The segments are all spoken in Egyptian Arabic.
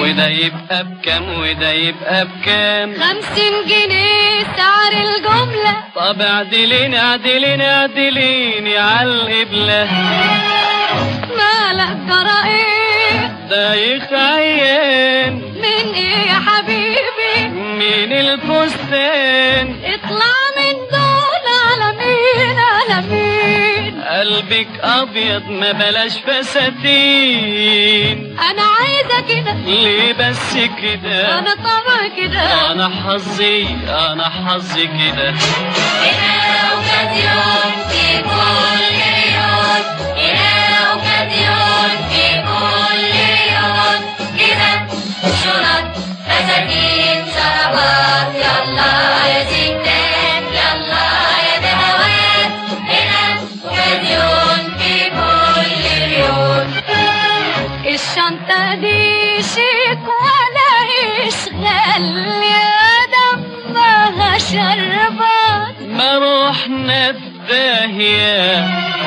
وده يبقى بكام وده يبقى بكام خمسين جنيه سعر الجملة طب اعدليني اعدليني اعدليني على القبلة مالك جرى ايه دايخ عيان من ايه يا حبيبي من الفستان اطلع من دول على مين على مين قلبك ابيض ما بلاش فساتين انا عايزة كده ليه بس كده انا طبع كده انا حظي انا حظي كده Era ocasión que con león, era ocasión que con león, كده شنط فساتين شرابات يلا يا ستات يلا يا بهوات هنا ocasión que con león. الشنطة دي شيك ولا يشغل يا دمها شربات ما روحنا في داهيه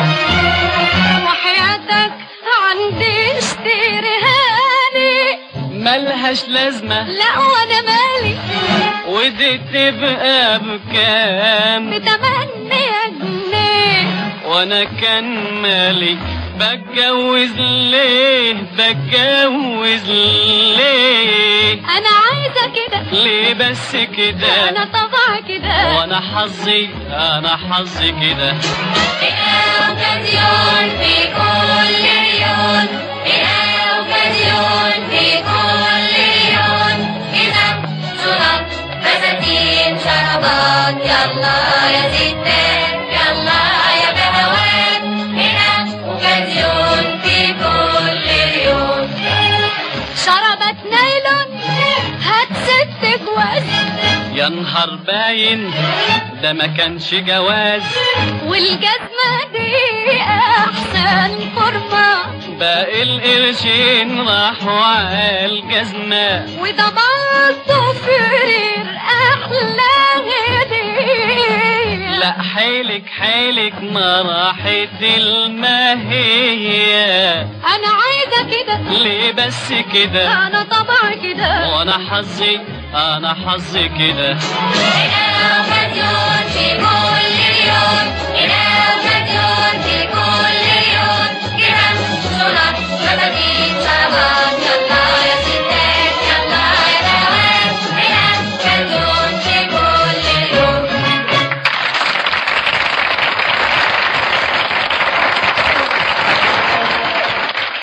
وحياتك عندي اشتريها لي ملهاش لازمة لا وانا مالي ودي تبقى بكام بتمني جنيه وانا كان مالي بتجوز ليه بتجوز ليه انا عايزة كده ليه بس كده انا طبع كده وانا حظي انا حظي كده Era ocasión que con león, era ocasión que con león, كده شنط فساتين شرابات يلا يا ستات يلا يا بهوات هنا ocasión que con león. شربت نايلون هات ست جواز يا نهار باين ده ما كانش جواز والجزمة دي احسن فورمة باقي القرشين راحوا على الجزمة وده برضه فرير احلى هدية لا حيلك حيلك ما راحت الماهية انا عايزة كده ليه بس كده انا طبع كده وانا حظي انا حظي كده Era ocasión